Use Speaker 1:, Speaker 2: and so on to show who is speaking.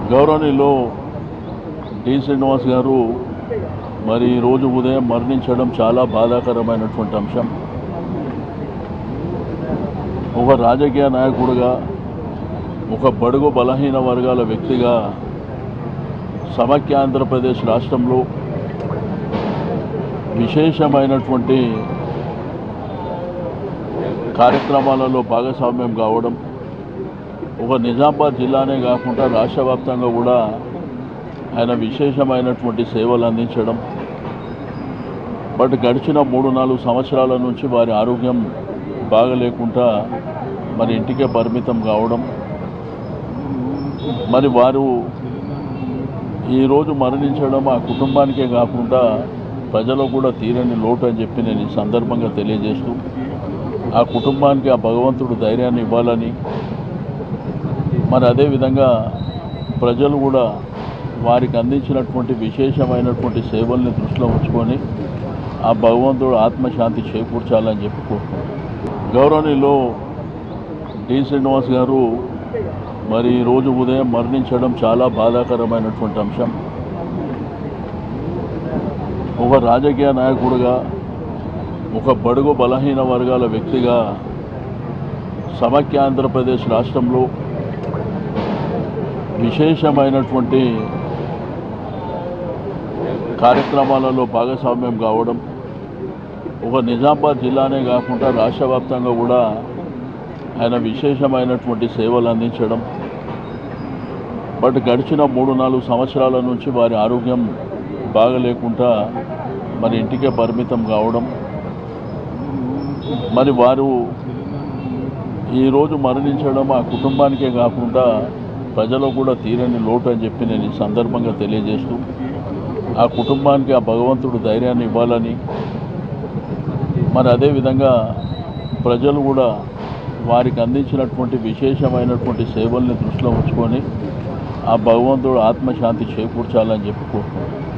Speaker 1: గౌరవనీయులు డి శ్రీనివాస్ గారు మరి ఈరోజు ఉదయం మరణించడం చాలా బాధాకరమైనటువంటి అంశం ఒక రాజకీయ నాయకుడిగా ఒక బడుగు బలహీన వర్గాల వ్యక్తిగా సమైక్య ఆంధ్రప్రదేశ్ రాష్ట్రంలో విశేషమైనటువంటి కార్యక్రమాలలో భాగస్వామ్యం కావడం ఒక నిజామాబాద్ జిల్లానే కాకుండా రాష్ట్ర వ్యాప్తంగా కూడా ఆయన విశేషమైనటువంటి సేవలు అందించడం బట్ గడిచిన మూడు నాలుగు సంవత్సరాల నుంచి వారి ఆరోగ్యం బాగలేకుండా మరి ఇంటికే పరిమితం కావడం మరి వారు ఈరోజు మరణించడం ఆ కుటుంబానికే కాకుండా ప్రజలకు కూడా తీరని లోటు అని చెప్పి నేను ఈ సందర్భంగా తెలియజేస్తూ ఆ కుటుంబానికి ఆ భగవంతుడు ధైర్యాన్ని ఇవ్వాలని మరి అదేవిధంగా ప్రజలు కూడా వారికి అందించినటువంటి విశేషమైనటువంటి సేవల్ని దృష్టిలో ఉంచుకొని ఆ భగవంతుడు ఆత్మశాంతి చేకూర్చాలని చెప్పి కోరుకుంటున్నాను గౌరవనీయులు డి శ్రీనివాస్ గారు మరి ఈరోజు ఉదయం మరణించడం చాలా బాధాకరమైనటువంటి అంశం ఒక రాజకీయ నాయకుడిగా ఒక బడుగు బలహీన వర్గాల వ్యక్తిగా సమైక్య ఆంధ్రప్రదేశ్ రాష్ట్రంలో విశేషమైనటువంటి కార్యక్రమాలలో భాగస్వామ్యం కావడం ఒక నిజామాబాద్ జిల్లానే కాకుండా రాష్ట్ర వ్యాప్తంగా కూడా ఆయన విశేషమైనటువంటి సేవలు అందించడం బట్ గడిచిన మూడు నాలుగు సంవత్సరాల నుంచి వారి ఆరోగ్యం బాగలేకుండా మరి ఇంటికే పరిమితం కావడం మరి వారు ఈరోజు మరణించడం ఆ కుటుంబానికే కాకుండా ప్రజలకు కూడా తీరని లోటు అని చెప్పి నేను ఈ సందర్భంగా తెలియజేస్తూ ఆ కుటుంబానికి ఆ భగవంతుడు ధైర్యాన్ని ఇవ్వాలని మరి అదేవిధంగా ప్రజలు కూడా వారికి అందించినటువంటి విశేషమైనటువంటి సేవల్ని దృష్టిలో ఉంచుకొని ఆ భగవంతుడు ఆత్మశాంతి చేకూర్చాలని చెప్పి కోరుకుంటున్నాను